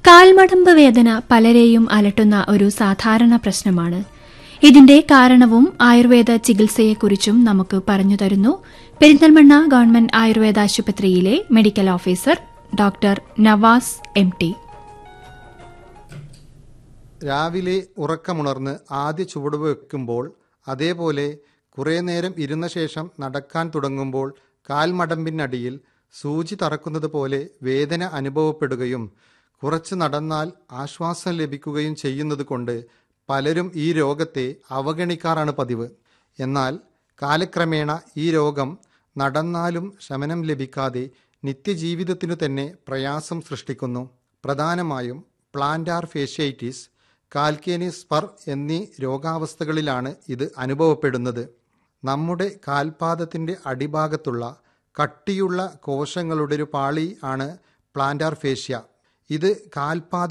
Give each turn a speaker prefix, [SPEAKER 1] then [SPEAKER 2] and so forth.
[SPEAKER 1] കാൽമടമ്പ് വേദന പലരെയും അലട്ടുന്ന ഒരു സാധാരണ പ്രശ്നമാണ് ഇതിന്റെ കാരണവും ആയുർവേദ ചികിത്സയെക്കുറിച്ചും നമുക്ക് പറഞ്ഞു തരുന്നു പെരിന്തൽമണ്ണ ഗവൺമെന്റ് ആയുർവേദ ആശുപത്രിയിലെ medical officer doctor Navas M T
[SPEAKER 2] രാവിലെ ഉറക്കമുണർന്ന് ആദ്യ ചുവടുവ വെക്കുമ്പോൾ അതേപോലെ കുറേ നേരം ഇരുന്ന ശേഷം നടക്കാൻ തുടങ്ങുമ്പോൾ കാൽമടമ്പിനടിയിൽ സൂചി തറക്കുന്നത് പോലെ വേദന അനുഭവപ്പെടുകയും കുറച്ച് നടന്നാൽ ആശ്വാസം ലഭിക്കുകയും ചെയ്യുന്നത് കൊണ്ട് പലരും ഈ രോഗത്തെ അവഗണിക്കാറാണ് പതിവ് എന്നാൽ കാലക്രമേണ ഈ രോഗം നടന്നാലും ശമനം ലഭിക്കാതെ നിത്യജീവിതത്തിനു തന്നെ പ്രയാസം സൃഷ്ടിക്കുന്നു പ്രധാനമായും പ്ലാന്റാർ ഫേഷ്യൈറ്റിസ് കാൽക്കേനിസ് സ്പർ എന്നീ രോഗാവസ്ഥകളിലാണ് ഇത് അനുഭവപ്പെടുന്നത് നമ്മുടെ കാൽപാദത്തിൻ്റെ അടിഭാഗത്തുള്ള കട്ടിയുള്ള കോശങ്ങളുടെ ഒരു പാളി ആണ് പ്ലാന്റാർ ഫേഷ്യ ഇത് കാൽപാദ